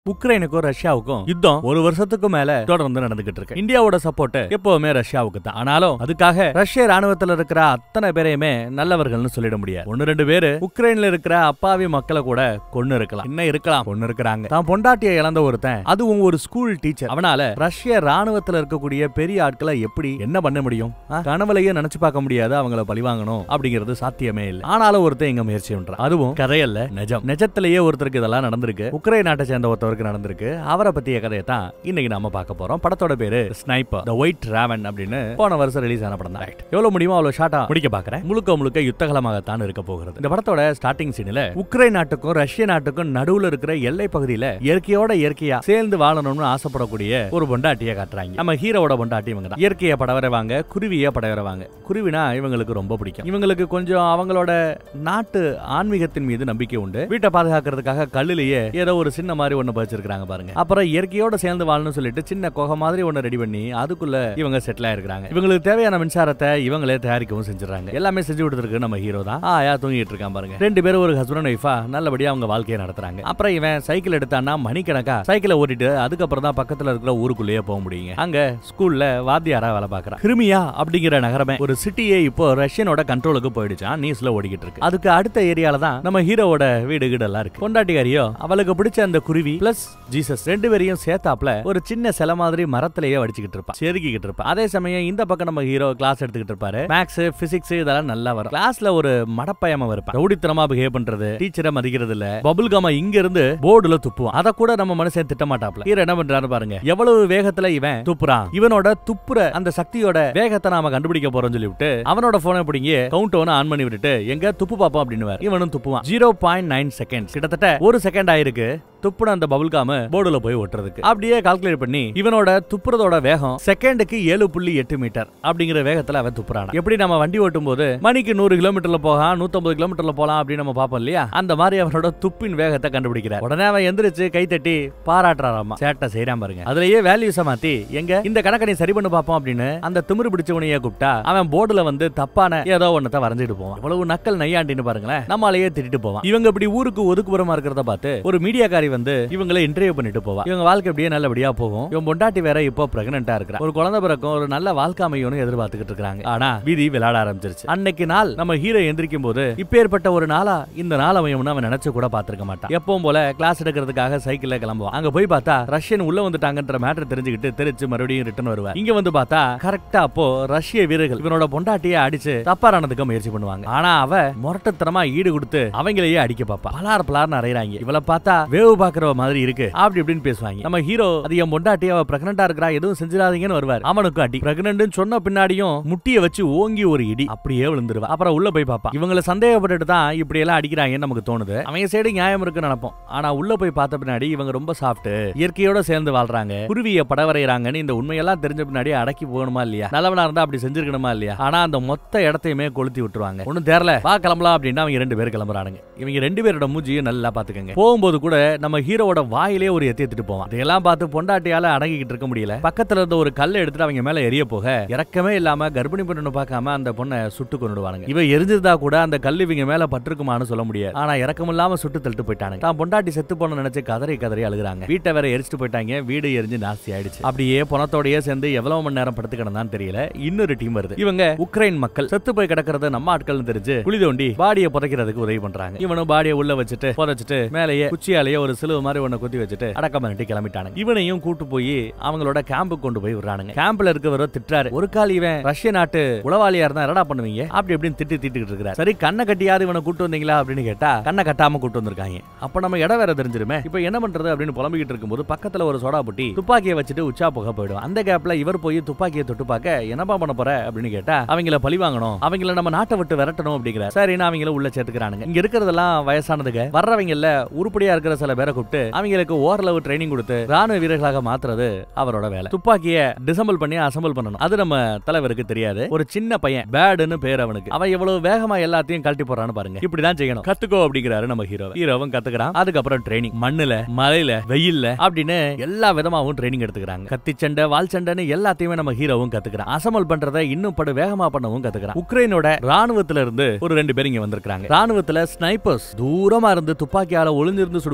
உக்ரைனுக்கும் ரஷ்யாவுக்கும் யுத்தம் ஒரு வருஷத்துக்கு மேல தொடர்ந்து நடந்துகிட்டு இருக்கு இந்தியாவோட சப்போர்ட் எப்பவுமே ரஷ்யாவுக்கு தான் ஆனாலும் அதுக்காக ரஷ்ய ராணுவத்துல இருக்கிற அத்தனை பேரையுமே நல்லவர்கள்னு சொல்லிட முடியாது ஒன்னு ரெண்டு பேரு உக்ரைன்ல இருக்கிற அப்பாவி மக்களை கூட கொன்னு இருக்கலாம் இன்னும் இருக்கலாம் கொன்னு இருக்கிறாங்க தான் பொண்டாட்டியை இழந்த ஒருத்தன் அதுவும் ஒரு ஸ்கூல் டீச்சர் அவனால ரஷ்ய ராணுவத்துல இருக்கக்கூடிய பெரிய ஆட்களை எப்படி என்ன பண்ண முடியும் ஆ? கனவுலயே நினைச்சு பார்க்க முடியாது அவங்கள பழிவாங்கணும் அப்படிங்கிறது சாத்தியமே இல்லை ஆனாலும் ஒருத்தன் இங்க முயற்சி பண்றான் அதுவும் கதையல்ல நிஜம் நிஜத்திலேயே ஒருத்தருக்கு இதெல்லாம் நடந்திருக்கு உக்ரைன் நாட்டை சேர்ந்த ஒருத்தவருக்கு நடந்திருக்கு அவரை பத்திய கதையை தான் இன்னைக்கு நாம பார்க்க போறோம் படத்தோட பேரு ஸ்னைப்பர் த ஒயிட் ராவன் அப்படின்னு போன வருஷம் ரிலீஸ் ஆன படம் தான் Right. எவ்வளவு முடியுமோ அவ்வளவு ஷார்ட்டா முடிக்க பாக்குறேன் முழுக்க முழுக்க யுத்தகலமாகத்தான் இருக்க போகிறது இந்த படத்தோட ஸ்டார்டிங் சீன்ல உக்ரைன் நாட்டுக்கும் ரஷ்ய நாட்டுக்கும் நடுவுல இருக்கிற எல்லை பகுதியில இயற்கையோட இயற்கையா சேர்ந்து வாழணும்னு ஆசைப்படக்கூடிய ஒரு பொண்டாட்டியை காட்டுறாங்க நம்ம ஹீரோவோட பொண்டாட்டி இவங்க தான் இயற்கையை பட வரைவாங்க குருவியை பட வரைவாங்க குருவினா இவங்களுக்கு ரொம்ப பிடிக்கும் இவங்களுக்கு கொஞ்சம் அவங்களோட நாட்டு ஆன்மீகத்தின் மீது நம்பிக்கை உண்டு வீட்டை பாதுகாக்கிறதுக்காக கல்லுலயே ஏதோ ஒரு சின்ன மாதிரி ஒண்ணு வச்சிருக்காங்க பாருங்க அப்புறம் இயற்கையோட சேர்ந்து வாழணும்னு சொல்லிட்டு சின்ன குகை மாதிரி ஒண்ணு ரெடி பண்ணி அதுக்குள்ள இவங்க செட்டில் ஆயிருக்காங்க இவங்களுக்கு தேவையான மின்சாரத்தை இவங்களே தயாரிக்கவும் செஞ்சுறாங்க எல்லாமே செஞ்சு கொடுத்துருக்கு நம்ம ஹீரோ தான் ஆயா தூங்கிட்டு இருக்கான் பாருங்க ரெண்டு பேரும் ஒரு ஹஸ்பண்ட் ஒய்ஃபா நல்லபடியா அவங்க வாழ்க்கையை நடத்துறாங்க அப்புறம் இவன் சைக்கிள் எடுத்தான்னா மணிக்கணக்கா சைக்கிளை ஓட்டிட்டு அதுக்கப்புறம் தான் பக்கத்துல இருக்கிற ஊருக்குள்ளேயே போக முடியுங்க அங்க ஸ்கூல்ல வாத்தியாரா வேலை பாக்குறான் கிருமியா அப்படிங்கிற நகரமே ஒரு சிட்டியே இப்போ ரஷ்யனோட கண்ட்ரோலுக்கு போயிடுச்சான் நியூஸ்ல ஓடிக்கிட்டு இருக்கு அதுக்கு அடுத்த ஏரியால தான் நம்ம ஹீரோவோட வீடு வீடு எல்லாம் இருக்கு பொண்டாட்டிகாரியோ அவளுக்கு பிடிச்ச அந்த குருவி பிளஸ் ஜீசஸ் ரெண்டு பேரையும் சேர்த்தாப்ல ஒரு சின்ன சிலை மாதிரி மரத்திலேயே வடிச்சுக்கிட்டு இருப்பா செதுக்கிட்டு இருப்பா அதே சமயம் இந்த பக்கம் நம்ம ஹீரோ கிளாஸ் எடுத்துக்கிட்டு இருப்பாரு மேக்ஸ் பிசிக்ஸ் இதெல்லாம் நல்லா வரும் கிளாஸ்ல ஒரு மடப்பயம இருப்பான் ரவுடித்தனமா பிஹேவ் பண்றது டீச்சரை மதிக்கிறது இல்ல பபுள் காம இங்க இருந்து போர்டுல துப்புவான் அத கூட நம்ம மனுஷன் திட்ட மாட்டாப்ல ஹீரோ என்ன பண்றாரு பாருங்க எவ்வளவு வேகத்துல இவன் துப்புறான் இவனோட துப்புற அந்த சக்தியோட வேகத்தை நாம கண்டுபிடிக்க போறோம்னு சொல்லிவிட்டு அவனோட போனை பிடிங்கி கவுண்ட் ஒன்னு ஆன் பண்ணி விட்டுட்டு எங்க துப்பு பாப்போம் அப்படின்னு இவனும் துப்புவான் ஜீரோ பாயிண்ட் நைன் செகண்ட் கிட்டத்தட்ட ஒரு செகண்ட் ஆயிருக்கு துப்புன அந்த பபுள் காம போர்டுல போய் ஒட்டுறதுக்கு அப்படியே கால்குலேட் பண்ணி இவனோட துப்புறதோட வேகம் செகண்டுக்கு ஏழு புள்ளி எட்டு மீட்டர் அப்படிங்கிற வேகத்துல அவன் துப்புறான் எப்படி நம்ம வண்டி ஓட்டும் போது மணிக்கு நூறு கிலோமீட்டர்ல போகலாம் நூத்தம்பது கிலோமீட்டர்ல போலாம் அப்படின்னு நம்ம பார்ப்போம் இல்லையா அந்த மாதிரி அவனோட துப்பின் வேகத்தை கண்டுபிடிக்கிறார் உடனே அவன் எந்திரிச்சு கை தட்டி பாராட்டுறாராமா சேட்டை செய்யறான் பாருங்க அதுலயே வேல்யூஸ மாத்தி எங்க இந்த கணக்கை நீ சரி பண்ணி பார்ப்போம் அப்படின்னு அந்த திமிரு பிடிச்சவனையே கூப்பிட்டா அவன் போர்டுல வந்து தப்பான ஏதோ ஒன்னத்தை வரைஞ்சிட்டு போவான் இவ்வளவு நக்கல் நையாண்டின்னு பாருங்களேன் நம்மளாலேயே திட்டிட்டு போவான் இவங்க இப்படி ஊருக்கு ஒதுக்குப்புறமா இருக்கிறத பார்த்து ஒரு மீடியாக்காரி வந்து இவங்களை இன்டர்வியூ பண்ணிட்டு போவா இவங்க வாழ்க்கை அப்படியே நல்லபடியா போகும் இவன் பொண்டாட்டி வேற இப்போ பிரெக்னெண்டா இருக்கிறா ஒரு குழந்தை பிறக்கும் ஒரு நல்ல வாழ்க்கை அமையும்னு எதிர்பார்த்துக்கிட்டு இருக்காங்க ஆனா விதி விளையாட ஆரம்பிச்சிருச்சு அன்னைக்கு நாள் நம்ம ஹீரோ எந்திரிக்கும் போது இப்பேற்பட்ட ஒரு நாளா இந்த நாள் அமையும்னு அவன் நினைச்சு கூட பார்த்திருக்க மாட்டான் எப்பவும் போல கிளாஸ் எடுக்கிறதுக்காக சைக்கிள்ல கிளம்புவான் அங்க போய் பார்த்தா ரஷ்யன் உள்ள வந்துட்டாங்கன்ற மேட்டர் தெரிஞ்சுக்கிட்டு தெரிச்சு மறுபடியும் ரிட்டர்ன் வருவார் இங்க வந்து பார்த்தா கரெக்டா அப்போ ரஷ்ய வீரர்கள் இவனோட பொண்டாட்டியை அடிச்சு தப்பாரானதுக்கு முயற்சி பண்ணுவாங்க ஆனா அவ முரட்டத்தனமா ஈடு கொடுத்து அவங்களையே அடிக்க பாப்பா பலார் பலார்னு அறையறாங்க இவளை பார்த்தா வேவு பாக்குற மாதிரி இருக்கு அப்படி இப்படின்னு பேசுவாங்க நம்ம ஹீரோ அது என் பொண்டாட்டி அவ பிரெக்னண்டா இருக்கிறா எதுவும் செஞ்சிடாதீங்கன்னு வருவார் அவனுக்கு அடி பிரெக்னன்ட் சொன்ன பின்னாடியும் முட்டிய வச்சு ஓங்கி ஒரு இடி அப்படியே விழுந்துருவா அப்புறம் உள்ள போய் பாப்பா இவங்களை சந்தேகப்பட்டுட்டு தான் இப்படி எல்லாம் அடிக்கிறாங்கன்னு நமக்கு தோணுது அவங்க சைடு நியாயம் இருக்குன்னு நினைப்போம் ஆனா உள்ள போய் பார்த்த பின்னாடி இவங்க ரொம்ப சாஃப்ட் இயற்கையோட சேர்ந்து வாழ்றாங்க குருவிய பட வரையறாங்கன்னு இந்த உண்மையெல்லாம் தெரிஞ்ச பின்னாடி அடக்கி போகணுமா இல்லையா நல்லவனா இருந்தா அப்படி செஞ்சிருக்கணுமா இல்லையா ஆனா அந்த மொத்த இடத்தையுமே கொளுத்தி விட்டுருவாங்க ஒண்ணும் தெரியல வா கிளம்பலாம் அப்படின்னா அவங்க ரெண்டு பேரும் கிளம்புறானுங்க இவங்க ரெண்டு பேரோட மூஞ்சியும் நல்லா பாத்துக்கங்க போகும்போது கூட நம்ம ஹீரோவோட வாயிலே ஒரு எத்தி எடுத்துட்டு போவான் இதெல்லாம் பார்த்து பொண்டாட்டியால அடங்கிக்கிட்டு இருக்க முடியல பக்கத்துல இருந்த ஒரு கல்லை எடுத்துட்டு அவங்க மேல எரிய போக இறக்கமே இல்லாம கர்ப்பிணி பொண்ணு பார்க்காம அந்த பொண்ணை சுட்டு கொண்டுடுவானுங்க இவ எரிஞ்சிருந்தா கூட அந்த கல் இவங்க மேல பட்டிருக்குமான்னு சொல்ல முடியாது ஆனா இறக்கம் இல்லாம சுட்டு தள்ளிட்டு போயிட்டானுங்க தான் பொண்டாட்டி செத்து போன நினைச்சு கதறி கதறி அழுகுறாங்க வீட்டை வேற எரிச்சிட்டு போயிட்டாங்க வீடு எரிஞ்சு நாஸ்தி ஆயிடுச்சு அப்படியே பணத்தோடயே சேர்ந்து எவ்வளவு மணி நேரம் படுத்து கிடந்தான்னு தெரியல இன்னொரு டீம் வருது இவங்க உக்ரைன் மக்கள் செத்து போய் கிடக்கிறது நம்ம ஆட்கள்னு தெரிஞ்சு குழி தோண்டி பாடியை புதைக்கிறதுக்கு உதவி பண்றாங்க இவனும் பாடியை உள்ள வச்சுட்டு புதைச்சிட்டு மேலேயே குச்சியாலேயே ஒரு சிலுவை மாதிரி ஒண்ணு குத்தி வச்சுட்டு அடக்கம் பண்ணிட்டு கிளம்பிட்டானுங்க இவனையும் கூட்டு போய் அவங்களோட கேம்புக்கு கொண்டு போய் விடுறானுங்க கேம்ப்ல இருக்கவரோ திட்டுறாரு ஒரு கால் இவன் ரஷ்ய நாட்டு உளவாளியா இருந்தா என்னடா பண்ணுவீங்க அப்படி இப்படின்னு திட்டி திட்டிட்டு இருக்கிறார் சரி கண்ணை கட்டியாவது இவனை கூட்டு வந்தீங்களா அப்படின்னு கேட்டா கண்ணை கட்டாம கூட்டு வந்திருக்காங்க அப்ப நம்ம இடம் வேற தெரிஞ்சிருமே இப்ப என்ன பண்றது அப்படின்னு புலம்பிக்கிட்டு இருக்கும்போது பக்கத்துல ஒரு சோடா புட்டி துப்பாக்கியை வச்சுட்டு உச்சா புகை போயிடும் அந்த கேப்ல இவர் போய் துப்பாக்கியை தொட்டு பார்க்க என்னப்பா பண்ண போற அப்படின்னு கேட்டா அவங்கள பழி வாங்கணும் அவங்கள நம்ம நாட்டை விட்டு விரட்டணும் அப்படிங்கிற சரி நான் அவங்கள உள்ள சேர்த்துக்கிறானுங்க இங்க இருக்கிறதெல்லாம் வயசானதுங்க வர்றவங்கல்ல உருப்படியா இருக்கிற சில பேரை கூப்பிட்டு அவங்களுக்கு ஓரளவு ட்ரைனிங் கொடுத்து ராணுவ வீரர்களாக மாத்துறது அவரோட வேலை துப்பாக்கிய டிசம்பிள் பண்ணி அசம்பிள் பண்ணணும் அது நம்ம தலைவருக்கு தெரியாது ஒரு சின்ன பையன் பேடுன்னு பேர் அவனுக்கு அவன் எவ்வளவு வேகமா எல்லாத்தையும் கழட்டி போறான்னு பாருங்க இப்படிதான் செய்யணும் கத்துக்கோ அப்படிங்கிறாரு நம்ம ஹீரோ ஹீரோவும் கத்துக்கிறான் அதுக்கப்புறம் ட்ரைனிங் மண்ணுல மலையில வெயில்ல அப்படின்னு எல்லா விதமாவும் ட்ரைனிங் எடுத்துக்கிறாங்க கத்தி சண்டை வால் சண்டைன்னு எல்லாத்தையுமே நம்ம ஹீரோவும் கத்துக்கிறான் அசமல் பண்றதை இன்னும் படு வேகமா பண்ணவும் கத்துக்கிறான் உக்ரைனோட ராணுவத்துல இருந்து ஒரு ரெண்டு பேர் இங்க வந்திருக்காங்க ராணுவத்துல ஸ்னைப்பர்ஸ் தூரமா இருந்து துப்பாக்கியால ஒளிஞ்சிருந்து சுடுவாங்கல்ல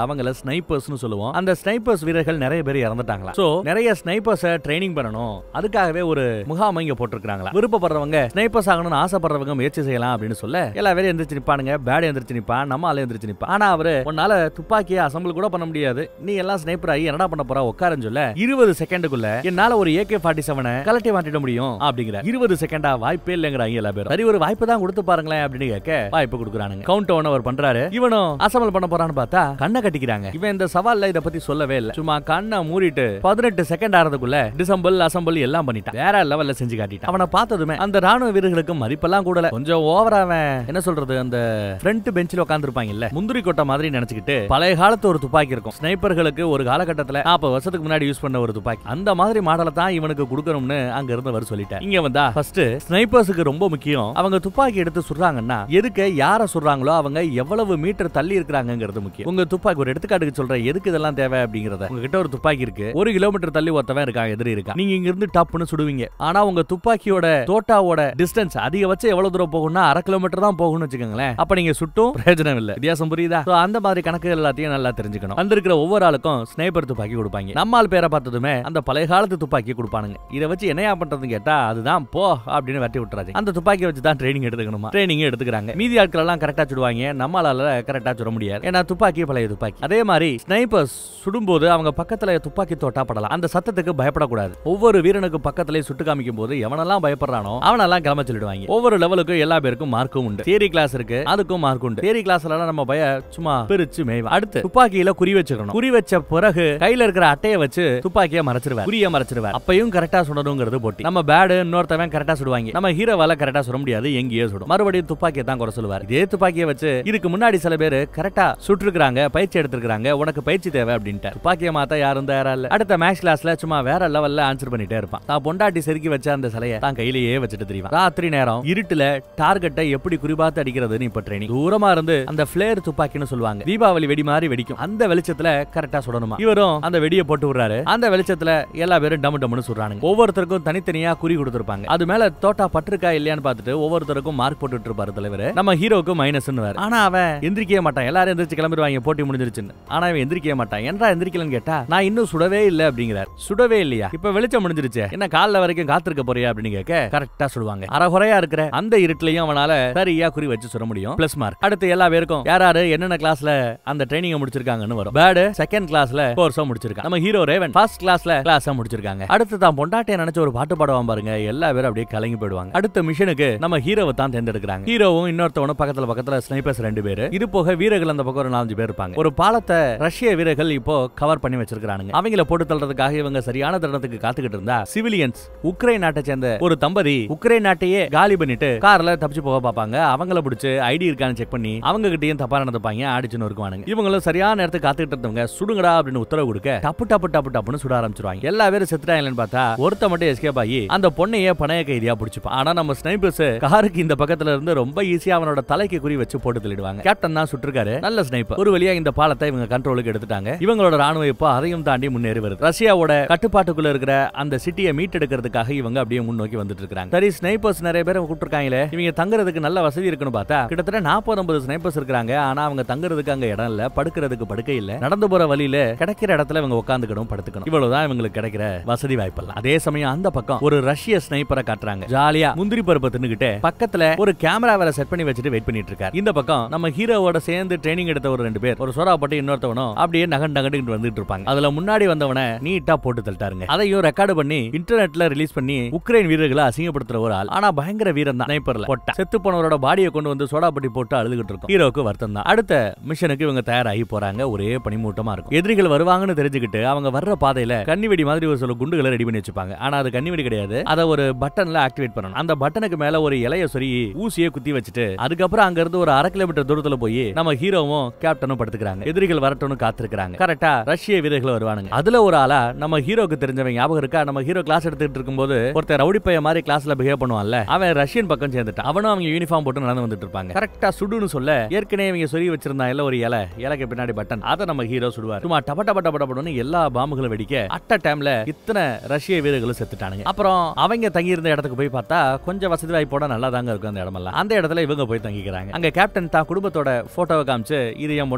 அவங்கள ஸ்னைப்பர்ஸ்னு சொல்லுவோம் அந்த ஸ்னைப்பர்ஸ் வீரர்கள் நிறைய பேர் இறந்துட்டாங்களா சோ நிறைய ஸ்னைப்பர்ஸ ட்ரைனிங் பண்ணணும் அதுக்காகவே ஒரு முகாம் இங்க போட்டிருக்காங்களா விருப்பப்படுறவங்க ஸ்னைப்பர்ஸ் ஆகணும்னு ஆசைப்படுறவங்க முயற்சி செய்யலாம் அப்படின்னு சொல்ல எல்லா பேரும் எந்திரிச்சு நிப்பானுங்க பேட் எந்திரிச்சு நிப்பான் நம்ம ஆளு எந்திரிச்சு நிப்பான் ஆனா அவரு உன்னால துப்பாக்கியை அசம்பிள் கூட பண்ண முடியாது நீ எல்லாம் ஸ்னைப்பர் ஆகி என்னடா பண்ண போறா உட்காருன்னு சொல்ல இருபது செகண்டுக்குள்ள என்னால ஒரு ஏகே ஃபார்ட்டி செவனை கலட்டி மாட்டிட முடியும் அப்படிங்கிற இருபது செகண்டா வாய்ப்பே இல்லைங்கிறாங்க எல்லா பேரும் சரி ஒரு வாய்ப்பு தான் கொடுத்து பாருங்களேன் அப்படின்னு கேட்க வாய்ப்பு கொடுக்குறானுங்க கவுண்ட் டவுன் அவர் பண்றாரு இவனும் அசம்பிள் பண்ண போறான்னு பார்த்தா கண்ணை கட்டிக்கிறாங்க இவன் இந்த சவால்ல இத பத்தி சொல்லவே இல்ல சும்மா கண்ணை மூடிட்டு பதினெட்டு செகண்ட் ஆறதுக்குள்ள டிசம்பிள் அசம்பிள் எல்லாம் பண்ணிட்டான் வேற லெவல்ல செஞ்சு காட்டிட்டான் அவனை பார்த்ததுமே அந்த ராணுவ வீரர்களுக்கு மதிப்பெல்லாம் கூடல கொஞ்சம் ஓவரா அவன் என்ன சொல்றது அந்த ஃப்ரண்ட் பெஞ்சில் உட்காந்துருப்பாங்க இல்ல முந்திரி கொட்டை மாதிரி நினைச்சுக்கிட்டு பழைய காலத்து ஒரு துப்பாக்கி இருக்கும் ஸ்னைப்பர்களுக்கு ஒரு காலகட்டத்துல நாற்பது வருஷத்துக்கு முன்னாடி யூஸ் பண்ண ஒரு துப்பாக்கி அந்த மாதிரி மாடலை தான் இவனுக்கு கொடுக்கணும்னு அங்க இருந்தவர் சொல்லிட்டார் இங்க வந்தா ஃபர்ஸ்ட் ஸ்னைப்பர்ஸுக்கு ரொம்ப முக்கியம் அவங்க துப்பாக்கி எடுத்து சுடுறாங்கன்னா எதுக்கு யார சுடுறாங்களோ அவங்க எவ்வளவு மீட்டர் தள்ளி இருக்கிறாங்கிறது முக்கியம் உங்க துப்பாக்கி ஒரு எடுத்துக்காட்டுக்கு சொல்றேன் எதுக்கு இதெல்லாம் தேவை அப்படிங்கறத உங்ககிட்ட ஒரு துப்பாக்கி இருக்கு ஒரு கிலோமீட்டர் தள்ளி ஒருத்தவன் இருக்கான் எதிரி இருக்கான் நீங்க இங்க இருந்து டப்புன்னு சுடுவீங்க ஆனா உங்க துப்பாக்கியோட தோட்டாவோட டிஸ்டன்ஸ் அதிகபட்சம் எவ்வளவு தூரம் போகும்னா அரை கிலோமீட்டர் தான் போகும்னு வச்சுக்கோங்களேன் அப்ப நீங்க சுட்டும் பிரயோஜனம் இல்ல வித்தியாசம் புரியுதா So, அந்த மாதிரி கணக்குகள் எல்லாத்தையும் நல்லா தெரிஞ்சுக்கணும் வந்திருக்கிற ஒவ்வொரு ஆளுக்கும் ஸ்னைப்பர் துப்பாக்கி கொடுப்பாங்க நம்ம ஆள் பேரை பார்த்ததுமே அந்த பழைய காலத்து துப்பாக்கி கொடுப்பானுங்க இதை வச்சு என்னையா பண்றதுன்னு கேட்டா அதுதான் போ அப்படின்னு வெட்டி விட்டுறாங்க அந்த துப்பாக்கியை வச்சு தான் ட்ரைனிங் எடுத்துக்கணுமா ட்ரைனிங் எடுத்துக்கிறாங்க மீதி ஆட்கள் எல்லாம் கரெக்டா சுடுவாங்க நம்மளால கரெக்டா சுட முடியாது ஏன்னா துப்பாக்கி பழைய துப்பாக்கி அதே மாதிரி ஸ்னைப்பர்ஸ் சுடும்போது அவங்க பக்கத்துல துப்பாக்கி தோட்டா படலாம் அந்த சத்தத்துக்கு பயப்படக்கூடாது ஒவ்வொரு வீரனுக்கு பக்கத்திலே சுட்டு காமிக்கும் போது எவனெல்லாம் பயப்படுறானோ அவனெல்லாம் கிளம்ப சொல்லிடுவாங்க ஒவ்வொரு லெவலுக்கும் எல்லா பேருக்கும் மார்க்கும் உண்டு தியரி கிளாஸ் இருக்கு அதுக்கும் மார்க் உண்டு தியரி கிளாஸ்ல நம்ம பய சும்மா பிரிச்சு மேய்வா அடுத்து துப்பாக்கியில குறி வச்சுக்கணும் குறி வச்ச பிறகு கையில இருக்கிற அட்டையை வச்சு துப்பாக்கிய மறைச்சிருவார் குறிய மறைச்சிருவார் அப்பையும் கரெக்டா சுடணுங்கிறது போட்டி நம்ம பேடு இன்னொருத்தவன் கரெக்டா சுடுவாங்க நம்ம ஹீரோவால கரெக்டா சுட முடியாது எங்கேயோ சுடும் மறுபடியும் துப்பாக்கியை தான் குறை சொல்லுவார் இதே துப்பாக்கியை வச்சு இதுக்கு முன்னாடி சில பேர் கரெக்டா சுட்டிருக்காங்க பயிற்சி எடுத்திருக்காங்க உனக்கு பயிற்சி தேவை அப்படின்ட்டு துப்பாக்கியை மாத்த யாரும் தயாரா இல்ல அடுத்த மேக்ஸ் கிளாஸ்ல சும்மா வேற லெவல்ல ஆன்சர் பண்ணிட்டே இருப்பான் தான் பொண்டாட்டி செருக்கி வச்ச அந்த சிலையை தான் கையிலேயே வச்சுட்டு தெரியும் ராத்திரி நேரம் இருட்டுல டார்கெட்டை எப்படி குறிபார்த்து அடிக்கிறதுன்னு இப்ப ட்ரைனிங் தூரமா இருந்து அந்த பிளேயர் துப்பாக்கின்னு சொல்லுவாங்க தீபாவளி வெடி மாதிரி வெடிக்கும் அந்த வெளிச்சத்துல கரெக்டா சுடணுமா இவரும் அந்த வெடியை போட்டு விடுறாரு அந்த வெளிச்சத்துல எல்லா பேரும் டம்மு டம்முன்னு சுடுறானுங்க ஒவ்வொருத்தருக்கும் தனித்தனியா குறி கொடுத்திருப்பாங்க அது மேல தோட்டா பட்டிருக்கா இல்லையான்னு பார்த்துட்டு ஒவ்வொருத்தருக்கும் மார்க் போட்டுட்டு இருப்பாரு தலைவர் நம்ம ஹீரோக்கு மைனஸ் ஆனா அவன் எந்திரிக்கவே மாட்டான் எல்லாரும் எந்திரிச்சு கிளம்பிடுவாங்க போட்டி முடிஞ்சிருச்சுன்னு ஆனா அவன் எந்திரிக்கவே மாட்டான் என்றா எந்திரிக்கலன்னு கேட்டா நான் இன்னும் சுடவே இல்ல அப்படிங்கிறார் சுடவே இல்லையா இப்ப வெளிச்சம் முடிஞ்சிருச்சு என்ன காலைல வரைக்கும் காத்திருக்க போறியா அப்படின்னு கேட்க கரெக்டா சுடுவாங்க அறகுறையா இருக்கிற அந்த இருட்டுலயும் அவனால சரியா குறி வச்சு சுட முடியும் பிளஸ் மார்க் அடுத்து எல்லா பேருக்கும் யார் யாரு என்னென்ன கிளாஸ்ல அந்த ட்ரைனிங் முடிச்சிருக்காங்கன்னு வரும் பேடு செகண்ட் கிளாஸ்ல கோர்ஸா முடிச்சிருக்காங்க நம்ம ஹீரோ ரேவன் ஃபர்ஸ்ட் கிளாஸ்ல கிளாஸா முடிச்சிருக்காங்க அடுத்து தான் பொண்டாட்டிய நினைச்ச ஒரு பாட்டு பாடுவான் பாருங்க எல்லா பேரும் அப்படியே கலங்கி போயிடுவாங்க அடுத்த மிஷனுக்கு நம்ம ஹீரோவை தான் தேர்ந்தெடுக்கிறாங்க ஹீரோவும் இன்னொருத்தவனும் பக்கத்துல பக்கத்துல ஸ்னைப்பர்ஸ் ரெண்டு பேரு இது போக வீரர்கள் அந்த பக்கம் ஒரு நாலஞ்சு பேர் இருப்பாங்க ஒரு பாலத்தை ரஷ்ய வீரர்கள் இப்போ கவர் பண்ணி வச்சிருக்கானுங்க அவங்கள போட்டு தள்ளுறதுக்காக இவங்க சரியான தருணத்துக்கு காத்துக்கிட்டு இருந்தா சிவிலியன்ஸ் உக்ரைன் நாட்டை சேர்ந்த ஒரு தம்பதி உக்ரைன் நாட்டையே காலி பண்ணிட்டு கார்ல தப்பிச்சு போக பார்ப்பாங்க அவங்கள பிடிச்சு ஐடி இருக்கான்னு செக் பண்ணி அவங்க கிட்டயும் தப்பா நடந்துப்பாங்க அடிச்சுன்னு இருக்குவானுங்க இவங்களும் சரியான நேரத்துக்கு காத்துக்கிட்டு இருந்தவங்க சுடுங்கடா அப்படின்னு உத்தரவு கொடுக்க டப்பு டப்பு டப்பு டப்புன்னு சுட ஆரம்பிச்சிருவாங்க எல்லா பேரும் செத்துட்டாங்கன்னு பார்த்தா ஒருத்த மட்டும் எஸ்கேப் ஆகி அந்த பொண்ணையே பணைய கைதியா பிடிச்சிப்பான் ஆனா நம்ம ஸ்னைப்பர்ஸ் காருக்கு இந்த பக்கத்துல இருந்து ரொம்ப ஈஸியா அவனோட தலைக்கு குறி வச்சு போட்டு தள்ளிடுவாங்க கேப்டன் தான் சுட்டிருக்காரு நல்ல ஸ்னைப்பர் ஒரு வழியா இந்த பாலத்தை இவங்க கண்ட்ரோலுக்கு எடுத்துட்டாங்க இவங்களோட ராணுவம் இப்போ அதையும் தாண்டி முன்னேறி வருது ரஷ்யாவோட கட்டுப்பாட்டுக்குள்ள இருக்கிற அந்த சிட்டியை மீட்டெடுக்கிறதுக்காக இவங்க அப்படியே முன்னோக்கி வந்துட்டு இருக்காங்க சரி ஸ்னைப்பர்ஸ் நிறைய பேர் கூப்பிட்டுருக்காங்களே இவங்க தங்குறதுக்கு நல்ல வசதி இருக்குன்னு பார்த்தா கிட்டத்தட்ட நாற்பது ஐம்பது ஸ்னைப்பர்ஸ் இருக்காங்க ஆனா அவங்க தங்குறதுக்கு அங்க இடம் இல்ல படுக்கிறதுக்கு படுக்கை இல்ல நடந்து போற வழியில கிடைக்கிற இடத்துல இவங்க உட்காந்துக்கணும் படுத்துக்கணும் இவ்வளவுதான் இவங்களுக்கு கிடைக்கிற வசதி வாய்ப்பெல்லாம் அதே சமயம் அந்த பக்கம் ஒரு ரஷ்ய ஸ்னைப்பரை காட்டுறாங்க ஜாலியா முந்திரி பருப்பை தின்னுகிட்டு பக்கத்துல ஒரு கேமரா வேற செட் பண்ணி வச்சுட்டு வெயிட் பண்ணிட்டு இருக்காரு இந்த பக்கம் நம்ம ஹீரோவோட சேர்ந்து ட்ரைனிங் எடுத்த ஒரு ரெண்டு பேர் ஒரு சோறா போட்டு இன்னொருத்தவனும் அப்படியே நகண்டு நகண்டுகிட்டு வந்துட்டு இருப்பாங்க அதுல முன்னாடி வந்தவனை நீட்டா போட்டு தள்ளிட்டாருங்க அதையும் ரெக்கார்டு பண்ணி இன்டர்நெட்ல ரிலீஸ் பண்ணி உக்ரைன் வீரர்களை அசிங்கப்படுத்துற ஒரு ஆள் ஆனா பயங்கர வீரன் தான் ஸ்னைப்பர்ல போட்டா செத்து போனவரோட பாடியை கொண்டு வந்து சோடா பட்டி போட்டு அழுதுகிட்டு இருக்கும் ஹீரோக்கு வருத்தம் தான் அடுத்த மிஷனுக்கு இவங்க தயாராகி போறாங்க ஒரே பனிமூட்டமா இருக்கும் எதிரிகள் வருவாங்கன்னு தெரிஞ்சுக்கிட்டு அவங்க வர்ற பாதையில கன்னிவெடி மாதிரி ஒரு சில குண்டுகளை ரெடி பண்ணி வச்சுப்பாங்க ஆனா அது கன்னிவெடி கிடையாது அதை ஒரு பட்டன்ல ஆக்டிவேட் பண்ணணும் அந்த பட்டனுக்கு மேல ஒரு இலைய சொறி ஊசியை குத்தி வச்சுட்டு அதுக்கப்புறம் அங்க இருந்து ஒரு அரை கிலோமீட்டர் தூரத்துல போய் நம்ம ஹீரோவும் கேப்டனும் படுத்துக்கிறாங்க எதிரிகள் வரட்டும்னு காத்திருக்காங்க கரெக்டா ரஷ்ய வீரர்கள் வருவானுங்க அதுல ஒரு ஆளா நம்ம ஹீரோக்கு தெரிஞ்சவன் ஞாபகம் இருக்கா நம்ம ஹீரோ கிளாஸ் எடுத்துட்டு இருக்கும்போது ஒருத்தர் ரவுடி பைய மாதிரி கிளாஸ்ல பிஹேவ் பண்ணுவான்ல அவன் ரஷ்யன் பக்கம் சேர்ந்துட்டான் அவனும் அவங்க யூனிஃபார்ம் போட்டு நடந்து வந்துட்டு இருப்பாங்க கரெக்டா சுடுன்னு சொல்ல ஏற்கனவே இவங்க சொல்லி வச்சிருந்தா இல்ல ஒரு இலை இலைக்கு பின்னாடி பட்டன் அதை நம்ம ஹீரோ சுடுவார் சும்மா டப டப டப டபன்னு எல்லா பாம்புகளும் வெடிக்க அட்ட டைம்ல இத்தனை ரஷ்ய வீரர்களும் செத்துட்டானுங்க அப்புறம் அவங்க தங்கி இருந்த இடத்துக்கு போய் பார்த்தா கொஞ்சம் வசதி வாய்ப்போட நல்லா தாங்க இருக்கும் அந்த இடமெல்லாம் அந்த இடத்துல இவங்க போய் தங்கிக்கிறாங்க அங்க கேப்டன் தான் குடும்பத்தோட போட்டோவை காமிச்சு இது என் பொண்டாட்டி இது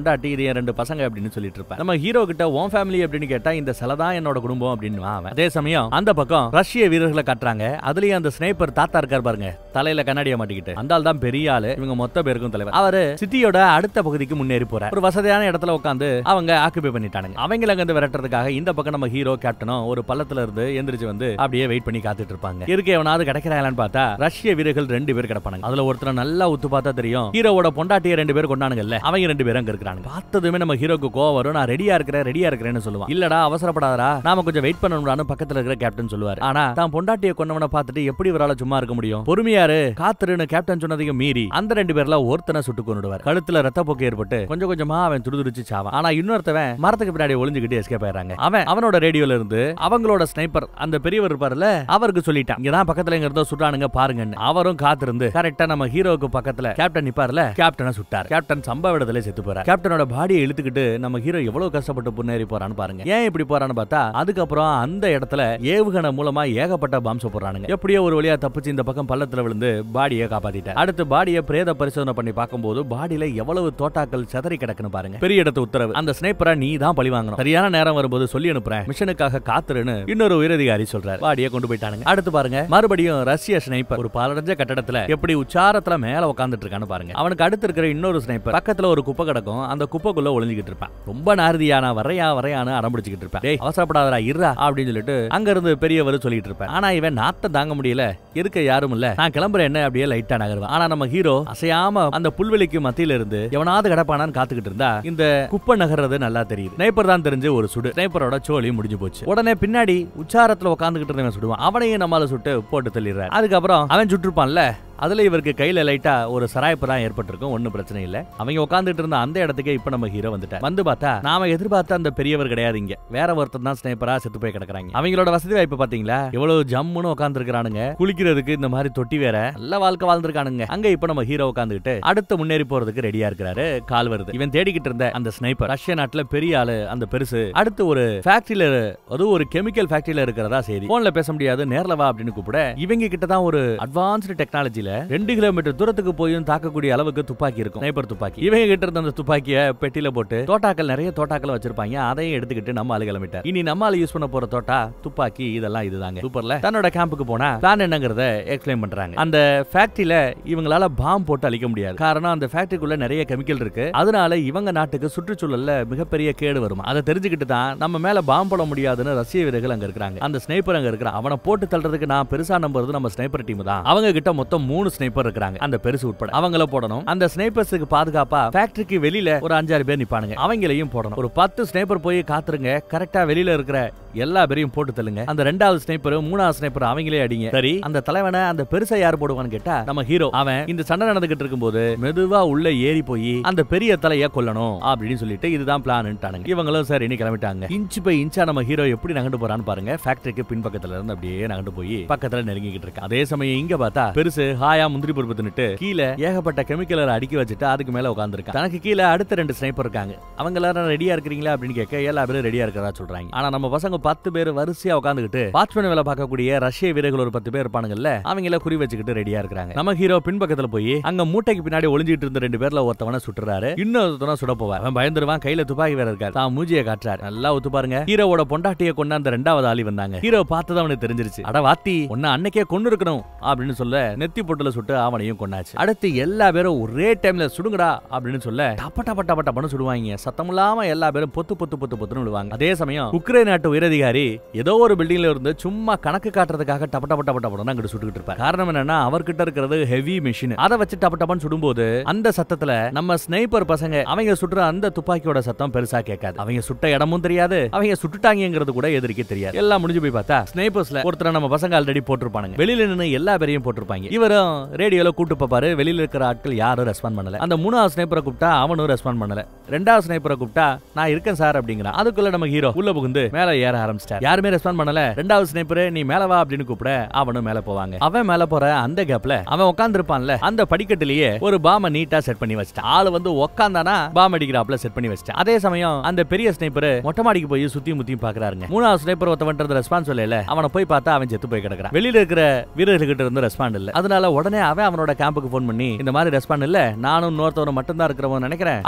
என் ரெண்டு பசங்க அப்படின்னு சொல்லிட்டு இருப்பேன் நம்ம ஹீரோ கிட்ட ஓன் ஃபேமிலி அப்படின்னு கேட்டா இந்த சிலை தான் என்னோட குடும்பம் அப்படின்னு அவன் அதே சமயம் அந்த பக்கம் ரஷ்ய வீரர்களை காட்டுறாங்க அதுலயும் அந்த ஸ்னைப்பர் தாத்தா இருக்கார் பாருங்க தலையில கண்ணாடியை மாட்டிக்கிட்டு அந்த ஆள் தான் பெரிய ஆளு இவங்க மொத்த பேருக்கும் தலைவர் அவரு சிட்டியோட அடுத்த பகுதிக்கு முன்னேறி போற ஒரு வசதியான இடத்துல உட்காந்து அவங்க ஆக்குபை பண்ணிட்டானுங்க அவங்கள அங்க இருந்து விரட்டுறதுக்காக இந்த பக்கம் நம்ம ஹீரோ கேப்டனும் ஒரு பள்ளத்துல இருந்து எந்திரிச்சு வந்து அப்படியே வெயிட் பண்ணி காத்துட்டு இருப்பாங்க இருக்க எவனாவது கிடைக்கிறாங்களான்னு பார்த்தா ரஷ்ய வீரர்கள் ரெண்டு பேர் கிடப்பானுங்க அதுல ஒருத்தர் நல்லா உத்து பார்த்தா தெரியும் ஹீரோவோட பொண்டாட்டிய ரெண்டு பேர் கொண்டானுங்கல்ல அவங்க ரெண்டு பேரும் அங்க இருக்கிறாங்க பார்த்ததுமே நம்ம ஹீரோக்கு கோவம் வரும் நான் ரெடியா இருக்கிறேன் ரெடியா இருக்கிறேன்னு சொல்லுவான் இல்லடா அவசரப்படாதடா நாம கொஞ்சம் வெயிட் பண்ணணும்னு பக்கத்துல இருக்கிற கேப்டன் சொல்லுவார் ஆனா தான் பொண்டாட்டிய கொண்டவனை பார்த்துட்டு எப்படி இவரால சும்மா இருக்க முடியும் பொறுமையாரு காத்துருன்னு கேப்டன் சொன்னதையும் மீறி அந்த ரெண்டு பேர்ல ஒருத்தனை சுட்டு கொண்டுடுவார் கழுத்துல ரத்தப்போக்கு ஏற்பட்டு கொஞ்சம் கொஞ்சமா அவன் துருதுரிச்சு சாவான் ஆனா இன்னொருத்தவன் மரத்துக்கு பின்னாடி ஒளிஞ்சுக்கிட்டு எஸ்கேப் ஆயிடுறாங்க அவன் அவனோட ரேடியோல இருந்து அவங்களோட ஸ்னைப்பர் அந்த பெரியவர் இருப்பார்ல அவருக்கு சொல்லிட்டான் இங்கதான் பக்கத்துல எங்க இருந்தோ சுட்டானுங்க பாருங்கன்னு அவரும் காத்திருந்து கரெக்டா நம்ம ஹீரோவுக்கு பக்கத்துல கேப்டன் நிப்பார்ல கேப்டனை சுட்டார் கேப்டன் சம்பவ இடத்துல செத்து போறார் கேப்டனோட பாடியை இழுத்துக்கிட்டு நம்ம ஹீரோ எவ்வளவு கஷ்டப்பட்டு முன்னேறி போறான்னு பாருங்க ஏன் இப்படி போறான்னு பார்த்தா அதுக்கப்புறம் அந்த இடத்துல ஏவுகணை மூலமா ஏகப்பட்ட பாம்ச போடுறானுங்க எப்படியோ ஒரு வழியா தப்பிச்சு இந்த பக்கம் பள்ளத்துல விழுந்து பாடியை காப்பாத்திட்டார் அடுத்து பாடியை பிரேத பரிசோதனை பண்ணி பார்க்கும்போது பாடியில எவ்வளவு தோட்டாக்கள் சிதறி கிடக்குன்னு பாருங்க பெரிய இடத்து உத்தரவு அந்த ஸ்னைப்பரை நீ தான் பழி வாங்கணும் சரியான நேரம் வரும்போது சொல்லி அனுப்புறேன் மிஷனுக்காக காத்துருன்னு இன்னொரு உயரதிகாரி சொல்றாரு பாடியை கொண்டு போயிட்டானுங்க அடுத்து பாருங்க மறுபடியும் ரஷ்ய ஸ்னைப்பர் ஒரு பாலடைஞ்ச கட்டடத்துல எப்படி உச்சாரத்துல மேல உட்காந்துட்டு இருக்கான்னு பாருங்க அவனுக்கு அடுத்து இருக்கிற இன்னொரு ஸ்னைப்பர் பக்கத்துல ஒரு குப்பை கிடக்கும் அந்த குப்பைக்குள்ள ஒளிஞ்சுக்கிட்டு இருப்பான் ரொம்ப நாரதியா நான் வரையா வரையான்னு அடம்பிடிச்சுக்கிட்டு இருப்பேன் டேய் அவசரப்படாதடா இருடா அப்படின்னு சொல்லிட்டு அங்க இருந்து பெரியவர் சொல்லிட்டு இருப்பேன் ஆனா இவன் நாத்தம் தாங்க முடியல இருக்க யாரும் இல்ல நான் கிளம்புறேன் என்ன அப்படியே லைட்டா நகருவேன் ஆனா நம்ம ஹீரோ அசையாம அந்த புல்வெளிக்கு மத்தியில இருந்து எவனாவது கிடப்பானான்னு காத்துக்கிட்டு இருந்தா இந்த குப்பை நகர்றது நல்லா தெரியுது ஸ்னைப்பர் தான் தெரிஞ்சு ஒரு சுடு ஸ்னைப்பரோட சோழி முடிஞ்சு போச்சு உடனே பின்னாடி உச்சாரத்துல உட்காந்துக்கிட்டு இருந்தவன் சுடுவான் அவனையும் நம்மால சுட்டு போட்டு தள்ளிடுறாரு அதுக்கப்புறம் அவன் சுட்டிருப்பான்ல அதுல இவருக்கு கையில லைட்டா ஒரு சராய்ப்பு தான் ஏற்பட்டிருக்கும் ஒன்னும் பிரச்சனை இல்ல அவங்க உட்காந்துட்டு இருந்த அந்த இடத்துக்கு இப்ப நம்ம ஹீரோ வந்துட்டார் வந்து பார்த்தா நாம எதிர்பார்த்த அந்த பெரியவர் கிடையாது இங்க வேற ஒருத்தர் தான் ஸ்னைப்பரா செத்து போய் கிடக்குறாங்க அவங்களோட வசதி வாய்ப்பு பாத்தீங்களா எவ்வளவு ஜம்முன்னு உட்கார்ந்து இருக்கிறானுங்க குளிக்கிறதுக்கு இந்த மாதிரி தொட்டி வேற நல்ல வாழ்க்கை வாழ்ந்திருக்கானுங்க அங்க இப்ப நம்ம ஹீரோ உட்காந்துக்கிட்டு அடுத்து முன்னேறி போறதுக்கு ரெடியா இருக்கிறாரு கால் வருது இவன் தேடிக்கிட்டு இருந்த அந்த ஸ்னைப்பர் ரஷ்ய நாட்டுல பெரிய ஆளு அந்த பெருசு அடுத்து ஒரு ஃபேக்டரியில அதுவும் ஒரு கெமிக்கல் ஃபேக்டரியில இருக்கிறதா செய்தி போன்ல பேச முடியாது நேர்ல வா அப்படின்னு கூப்பிட இவங்க கிட்ட தான் ஒரு அட்வான்ஸ்டு டெக்னாலஜில ரெண்டு கிலோமீட்டர் தூரத்துக்கு போயும் தாக்கக்கூடிய அளவுக்கு துப்பாக்கி இருக்கும் ஸ்னைப்பர் துப்பாக்கி இவங்க கிட்ட இருந்த அந்த துப்பாக்கிய பெட்டியில போட்டு தோட்டாக்கள் நிறைய தோட்டாக்கள் வச்சிருப்பாங்க அதையும் எடுத்துக்கிட்டு நம்ம ஆளு கிளம்பிட்டார் இனி நம்ம ஆளு யூஸ் பண்ண போற தோட்டா துப்பாக்கி இதெல்லாம் இதுதாங்க சூப்பர்ல தன்னோட கேம்புக்கு போனா பிளான் என்னங்கறத எக்ஸ்பிளைன் பண்றாங்க அந்த ஃபேக்டரியில இவங்களால பாம் போட்டு அழிக்க முடியாது காரணம் அந்த ஃபேக்டரிக்குள்ள நிறைய கெமிக்கல் இருக்கு அதனால இவங்க நாட்டுக்கு சுற்றுச்சூழல்ல மிகப்பெரிய கேடு வருமா அதை தெரிஞ்சுக்கிட்டு தான் நம்ம மேல பாம் போட முடியாதுன்னு ரஷ்ய வீரர்கள் அங்க இருக்காங்க அந்த ஸ்னைப்பர் அங்க இருக்கிறான் அவனை போட்டு தள்ளுறதுக்கு நான் பெருசா நம்புறது நம்ம ஸ்னைப்பர் டீம் தான் அவங்க கிட்ட மொத்தம் மூணு ஸ்னைப்பர் இருக்காங்க அந்த பெருசு உட்பட அவங்கள போடணும் அந்த ஸ்னைப்பர்ஸுக்கு பாதுகாப்பா ஃபேக்டரிக்கு வெளியில ஒரு அஞ்சாறு பேர் நிப்பானுங்க அவங்களையும் போடணும் ஒரு பத்து ஸ்னைப்பர் போய் காத்துருங்க கரெக்டா வெளியில இருக்கிற எல்லா பேரையும் போட்டு தள்ளுங்க அந்த ரெண்டாவது ஸ்னைப்பர் மூணாவது ஸ்னைப்பர் அவங்களே அடிங்க சரி அந்த தலைவனை அந்த பெருசா யார் போடுவான்னு கேட்டா நம்ம ஹீரோ அவன் இந்த சண்டை நடந்துகிட்டு இருக்கும்போது மெதுவா உள்ள ஏறி போய் அந்த பெரிய தலைய கொல்லணும் அப்படின்னு சொல்லிட்டு இதுதான் பிளான்ட்டானுங்க இவங்களும் சரி நீ கிளம்பிட்டாங்க இன்ச் பை இன்ச்சா நம்ம ஹீரோ எப்படி நகண்டு போறான்னு பாருங்க ஃபேக்டரிக்கு பின்பக்கத்துல இருந்து அப்படியே நகண்டு போய் பக்கத்துல நெருங்கிக்கிட்டு இருக்கு அதே சமயம் இங்க பார்த்தா பெருசு ஹாயா முந்திரி பருப்பு தின்னுட்டு கீழே ஏகப்பட்ட கெமிக்கலை அடுக்கி வச்சுட்டு அதுக்கு மேல உட்காந்துருக்கான் தனக்கு கீழே அடுத்த ரெண்டு ஸ்னைப்பர் இருக்காங்க அவங்க எல்லாரும் ரெடியா இருக்கிறீங்களா அப்படின்னு கேட்க எல்லா பேரும் ரெடியா இருக்கிறதா சொல்றாங்க ஆனா நம்ம பசங்க பத்து பேர் வரிசையா உட்காந்துக்கிட்டு வாட்ச்மேன் வேலை பார்க்கக்கூடிய ரஷ்ய வீரர்கள் ஒரு பத்து பேர் இருப்பானுங்கல்ல அவங்கள குறி வச்சுக்கிட்டு ரெடியா இருக்கிறாங்க நம்ம ஹீரோ பின்பக்கத்துல போய் அங்க மூட்டைக்கு பின்னாடி ஒளிஞ்சிட்டு இருந்த ரெண்டு பேர்ல ஒருத்தவன சுட்டுறாரு இன்னொருத்தவன சுட போவார் அவன் பயந்துருவான் கையில துப்பாக்கி வேற இருக்காரு தான் மூஞ்சிய காட்டுறாரு நல்லா ஒத்து பாருங்க ஹீரோவோட பொண்டாட்டிய கொண்டு அந்த ரெண்டாவது ஆளி வந்தாங்க ஹீரோ பார்த்தது அவனுக்கு தெரிஞ்சிருச்சு அட வாத்தி உன்ன அன்னைக்கே கொண்டு இருக்கணும் அப்படின்னு சொல்ல நெத்தி பொட்டுல சுட்டு அவனையும் கொண்டாச்சு அடுத்து எல்லா பேரும் ஒரே டைம்ல சுடுங்கடா அப்படின்னு சொல்ல டப்ப டப்ப டப்ப டப்பன்னு சுடுவாங்க சத்தம் இல்லாம எல்லா பேரும் பொத்து பொத்து பொத்து பொத்துன்னு விழுவாங்க அதே சமயம் உக்ரைன் நாட்டு உயரதிகாரி ஏதோ ஒரு பில்டிங்ல இருந்து சும்மா கணக்கு காட்டுறதுக்காக டப்ப டப்ப டப்ப டப்பன்னு அங்கிட்டு சுட்டுக்கிட்டு இருப்பார் காரணம் என்னன்னா அவர்கிட்ட இருக்கிறது ஹெவி மிஷின் அதை வச்சு டப்ப டப்பன்னு சுடும்போது அந்த சத்தத்துல நம்ம ஸ்னைப்பர் பசங்க அவங்க சுடுற அந்த துப்பாக்கியோட சத்தம் பெருசா கேட்காது அவங்க சுட்ட இடமும் தெரியாது அவங்க சுட்டுட்டாங்கிறது கூட எதிரிக்கு தெரியாது எல்லாம் முடிஞ்சு போய் பார்த்தா ஸ்னைப்பர்ஸ்ல ஒருத்தரை நம்ம பசங்க ஆல்ரெடி போட்டிருப்பானுங்க வெளியில நின்னு எல்லா பேரையும் போட்டிருப்பாங்க இவரும் ரேடியோல கூட்டு பாப்பாரு வெளியில இருக்கிற ஆட்கள் யாரும் ரெஸ்பாண்ட் பண்ணல அந்த மூணாவது ஸ்னைப்பரை கூப்பிட்டா அவனும் ரெஸ்பாண்ட் பண்ணல ரெண்டாவது ஸ்னைப்பரை கூப்பிட்டா நான் இருக்கேன் சார் அப்படிங்கிறான் அதுக்குள்ள நம்ம ஹீரோ உள்ள புகுந்து மேல ஏற ஆரம்பிச்சிட்டார் யாருமே ரெஸ்பாண்ட் பண்ணல ரெண்டாவது ஸ்னைப்பர் நீ மேல வா அப்படின்னு கூப்பிட அவனும் மேல போவாங்க அவன் மேல போற அந்த கேப்ல அவன் உட்கார்ந்து இருப்பான்ல அந்த படிக்கட்டுலயே ஒரு பாம நீட்டா செட் பண்ணி வச்சிட்டான் ஆளு வந்து உட்காந்தானா பாம் அடிக்கிறாப்ல செட் பண்ணி வச்சிட்டான் அதே சமயம் அந்த பெரிய ஸ்னைப்பர் மொட்டை மாடிக்கு போய் சுத்தி முத்தியும் பாக்குறாருங்க மூணாவது ஸ்னைப்பர் ஒருத்தவன்றது ரெஸ்பான்ஸ் சொல்லல அவனை போய் பார்த்தா அவன் செத்து போய் கிடக்குறான் வெளியில இருக்கிற வீரர்கிட்ட இருந்து ரெஸ்பாண்ட் இல்ல அதனால உடனே அவன் அவனோட கேம்புக்கு போன் பண்ணி இந்த மாதிரி ரெஸ்பாண்ட் இல்ல நானும் இன்னொருத்தவனும் மட்டும் தான் இருக்கிறவன் நினைக்கிறேன் ஆட்கள் வேணும்னு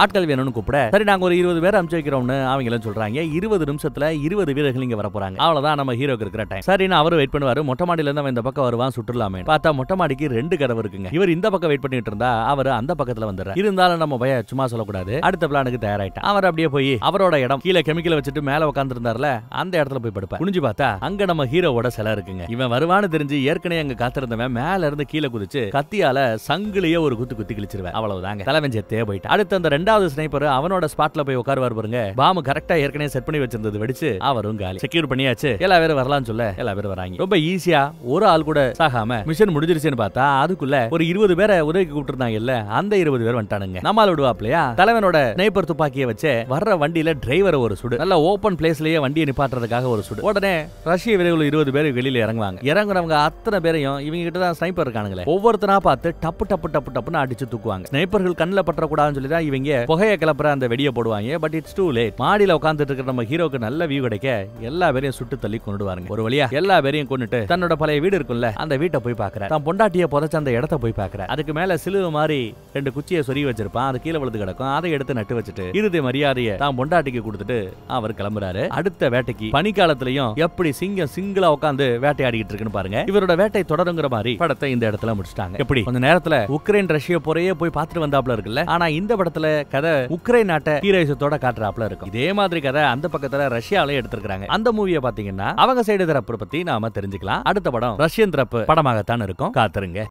வேணும்னு கூப்பிட சரி நாங்க ஒரு இருபது பேர் அனுப்பிச்சு வைக்கிறோம்னு அவங்க எல்லாம் சொல்றாங்க இருபது நிமிஷத்துல இருபது வீரர்கள் இங்க வர போறாங்க அவ்வளவுதான் நம்ம ஹீரோக்கு இருக்கிற டைம் சரின்னு அவரு வெயிட் பண்ணுவாரு மொட்டை மாடியில இருந்து அவன் இந்த பக்கம் வருவான் சுற்றுலாமே பார்த்தா மொட்டை மாடிக்கு ரெண்டு கதவு இருக்குங்க இவர் இந்த பக்கம் வெயிட் பண்ணிட்டு இருந்தா அவர் அந்த பக்கத்துல வந்துடுறாரு இருந்தாலும் நம்ம பய சும்மா சொல்லக்கூடாது அடுத்த பிளானுக்கு தயாராயிட்டான் அவர் அப்படியே போய் அவரோட இடம் கீழே கெமிக்கல் வச்சுட்டு மேல உட்கார்ந்து இருந்தார்ல அந்த இடத்துல போய் படுப்பேன் குனிஞ்சு பார்த்தா அங்க நம்ம ஹீரோவோட சிலை இருக்குங்க இவன் வருவான்னு தெரிஞ்சு ஏற்கனவே அங்க காத்திருந்தவன் மேல இருந்து கீழே குதிச்சு கத்தியால சங்கிலியே ஒரு குத்து குத்தி கிழிச்சிருவேன் அவ்வளவுதாங்க தலைவன் செத்தே போயிட்டான் அடுத்து அந்த ரெண்டாவது ஸ்னைப்பர் அவனோட ஸ்பாட்ல போய் உட்காருவார் பாருங்க பாம்பு கரெக்டா ஏற்கனவே செட் பண்ணி வச்சிருந்தது வெடிச்சு அவரும் காலி செக்யூர் பண்ணியாச்சு எல்லா பேரும் வரலாம்னு சொல்ல எல்லா பேரும் வராங்க ரொம்ப ஈஸியா ஒரு ஆள் கூட சாகாம மிஷன் முடிஞ்சிருச்சுன்னு பார்த்தா அதுக்குள்ள ஒரு இருபது பேரை உதவிக்கு கூப்பிட்டுருந்தாங்க இல்ல அந்த இருபது பேர் வந்துட்டானுங்க நம்மால் விடுவாப்லையா தலைவனோட ஸ்னைப்பர் துப்பாக்கியை வச்சு வர்ற வண்டியில டிரைவர் ஒரு சுடு நல்ல ஓபன் பிளேஸ்லயே வண்டியை நிப்பாட்டுறதுக்காக ஒரு சுடு உடனே ரஷ்ய வீரர்கள் இருபது பேர் வெளியில இறங்குவாங்க இறங்குறவங்க அத்தனை பேரையும் இவங்க கிட்ட தான் ஸ்னைப்பர் இருக்கானுங்களே ஒவ்வொருத்தனா பார்த்து டப்பு டப்பு டப்பு டப்புன்னு அடிச்சு தூக்குவாங்க ஸ்னைப்பர்கள் கண்ணில் பற்றக்கூடாதுன்னு சொல்லி தான் இவங்க புகையை கிளப்புற அந்த வெடியை போடுவாங்க பட் இட்ஸ் டூ லேட் மாடியில உட்காந்துட்டு இருக்கிற நம்ம ஹீரோக்கு நல்ல வியூ கிடைக்க எல்லா பேரையும் சுட்டு தள்ளி கொண்டுடுவாங்க ஒரு வழியா எல்லா பேரையும் கொண்டுட்டு தன்னோட பழைய வீடு இருக்குல்ல அந்த வீட்டை போய் பாக்குற தான் பொண்டாட்டிய புதைச்ச அந்த இடத்த போய் பாக்குற அதுக்கு மேல சிலுவை மாதிரி ரெண்டு குச்சியை சொருகி வச்சிருப்பான் அது கீழே விழுந்து கிடக்கும் அதை எடுத்து நட்டு வச்சுட்டு இறுதி மரியாதையை தான் பொண்டாட்டிக்கு கொடுத்துட்டு அவர் கிளம்புறாரு அடுத்த வேட்டைக்கு பனிக்காலத்திலையும் எப்படி சிங்கம் சிங்கிளா உட்காந்து வேட்டையாடிக்கிட்டு இருக்குன்னு பாருங்க இவரோட வேட்டை தொடருங்கிற மாதிரி படத்தை இந்த இடத்துல முடிச்சிட்டாங்க எப்படி கொஞ்ச நேரத்துல உக்ரைன் ரஷ்யா போறையே போய் பார்த்துட்டு வந்தாப்ல இருக்குல்ல ஆனா இந்த படத்துல கதை உக்ரைன் நாட்டை ஹீரோயிசத்தோட காட்டுறாப்ல இருக்கும் இதே மாதிரி கதை அந்த பக்கத்துல ரஷ்யாவிலே எடுத்திருக்காங்க அந்த மூவியை பாத்தீங்கன்னா அவங்க சைடு தரப்பு பத்தி நாம தெரிஞ்சுக்கலாம் அடுத்த படம் ரஷ்யன் தரப்பு படமாகத்தான் இருக்கும் காத்துருங்க